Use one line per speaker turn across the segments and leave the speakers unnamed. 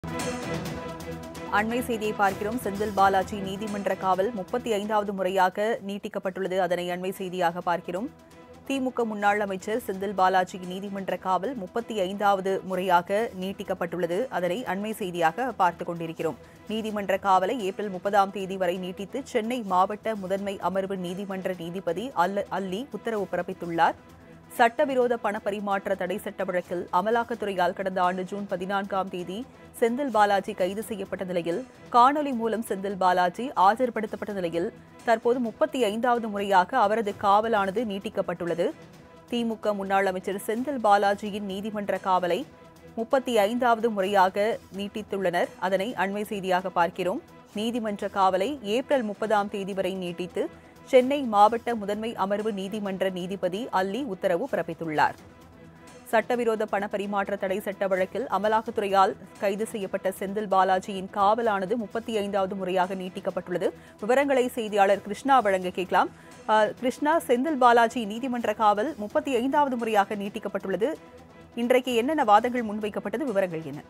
அண்மை செய்தியை பார்க்கிறோம் செந்தில் பாலாஜி நீதிமன்ற காவல் முப்பத்தி ஐந்தாவது முறையாக நீட்டிக்கப்பட்டுள்ளது அதனை அண்மை செய்தியாக பார்க்கிறோம் திமுக முன்னாள் அமைச்சர் செந்தில் பாலாஜி நீதிமன்ற காவல் முப்பத்தி ஐந்தாவது முறையாக நீட்டிக்கப்பட்டுள்ளது அதனை அண்மை செய்தியாக பார்த்துக் கொண்டிருக்கிறோம் நீதிமன்ற காவலை ஏப்ரல் முப்பதாம் தேதி வரை நீட்டித்து சென்னை மாவட்ட முதன்மை அமர்வு நீதிமன்ற நீதிபதி அல்ல அல்லி உத்தரவு பிறப்பித்துள்ளார் சட்டவிரோத பண பரிமாற்ற தடை சட்ட வழக்கில் அமலாக்கத்துறையால் கடந்த ஆண்டு ஜூன் பதினான்காம் தேதி செந்தில் பாலாஜி கைது செய்யப்பட்ட நிலையில் காணொலி மூலம் செந்தில் பாலாஜி ஆஜர்படுத்தப்பட்ட நிலையில் தற்போது முப்பத்தி ஐந்தாவது முறையாக அவரது காவலானது நீட்டிக்கப்பட்டுள்ளது திமுக முன்னாள் அமைச்சர் செந்தில் பாலாஜியின் நீதிமன்ற காவலை முப்பத்தி ஐந்தாவது முறையாக நீட்டித்துள்ளனர் அதனை அண்மை செய்தியாக பார்க்கிறோம் நீதிமன்ற காவலை ஏப்ரல் முப்பதாம் தேதி வரை நீட்டித்து சென்னை மாவட்ட முதன்மை அமர்வு நீதிமன்ற நீதிபதி அல்லி உத்தரவு பிறப்பித்துள்ளார் சட்டவிரோத பண பரிமாற்ற தடை சட்ட வழக்கில் அமலாக்கத்துறையால் கைது செய்யப்பட்ட செந்தில் பாலாஜியின் காவலானது முப்பத்தி ஐந்தாவது முறையாக நீட்டிக்கப்பட்டுள்ளது விவரங்களை செய்தியாளர் கிருஷ்ணா வழங்க கேட்கலாம் அஹ், கிருஷ்ணா செந்தில் பாலாஜி நீதிமன்ற காவல் முப்பத்தி ஐந்தாவது முறையாக நீட்டிக்கப்பட்டுள்ளது இன்றைக்கு என்னென்ன வாதங்கள் முன்வைக்கப்பட்டது விவரங்கள் என்ன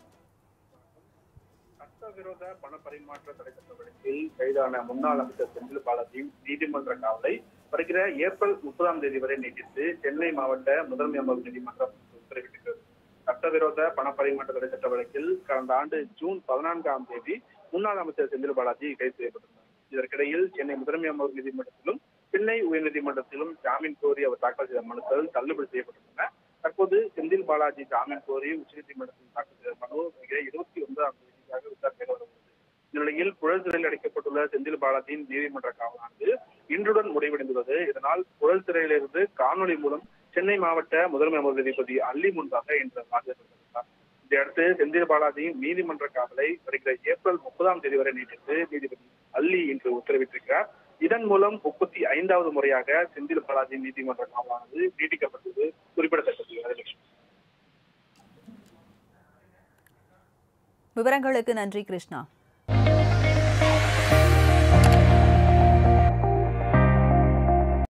சட்டவிரோத பண பரிமாற்ற தடை சட்ட வழக்கில் கைதான முன்னாள் அமைச்சர் செந்தில் பாலாஜி நீதிமன்ற காவலை வருகிற ஏப்ரல் முப்பதாம் தேதி வரை நீட்டித்து சென்னை மாவட்ட முதன்மை அமர்வு நீதிமன்றம் உத்தரவிட்டிருக்கிறது சட்டவிரோத பண பரிமாற்ற தடை சட்ட வழக்கில் கடந்த ஆண்டு ஜூன் பதினான்காம் தேதி முன்னாள் அமைச்சர் செந்தில் பாலாஜி கைது செய்யப்பட்டிருந்தார் இதற்கிடையில் சென்னை முதன்மை அமர்வு நீதிமன்றத்திலும் சென்னை உயர்நீதிமன்றத்திலும் ஜாமீன் கோரி அவர் தாக்கல் செய்த மனுக்கள் தள்ளுபடி செய்யப்பட்டுள்ளன தற்போது செந்தில் பாலாஜி ஜாமீன் கோரி உச்சநீதிமன்றத்தில் தாக்கல் செய்த மனு மிக இருபத்தி ஒன்பதாம் தேதியாக விசாரணைக்கு வருகிறது இந்நிலையில் புழல் சிறையில் அடைக்கப்பட்டுள்ள செந்தில் பாலாஜியின் நீதிமன்ற காவலானது இன்றுடன் முடிவடைந்துள்ளது இதனால் புழல் சிறையிலிருந்து காணொலி மூலம் சென்னை மாவட்ட முதன்மை அமர்வு நீதிபதி அல்லி முன்பாக இன்று ஆஜர்படுத்தினார் இதையடுத்து செந்தில் பாலாஜியின் நீதிமன்ற காவலை வருகிற ஏப்ரல் முப்பதாம் தேதி வரை நீட்டித்து நீதிபதி அல்லி இன்று உத்தரவிட்டிருக்கிறார் இதன் மூலம் முப்பத்தி ஐந்தாவது முறையாக செந்தில் பாலாஜி நீதிமன்ற காவலானது நீட்டிக்கப்பட்டது குறிப்பிடத்தக்கது வரலட்சுமி
விவரங்களுக்கு நன்றி கிருஷ்ணா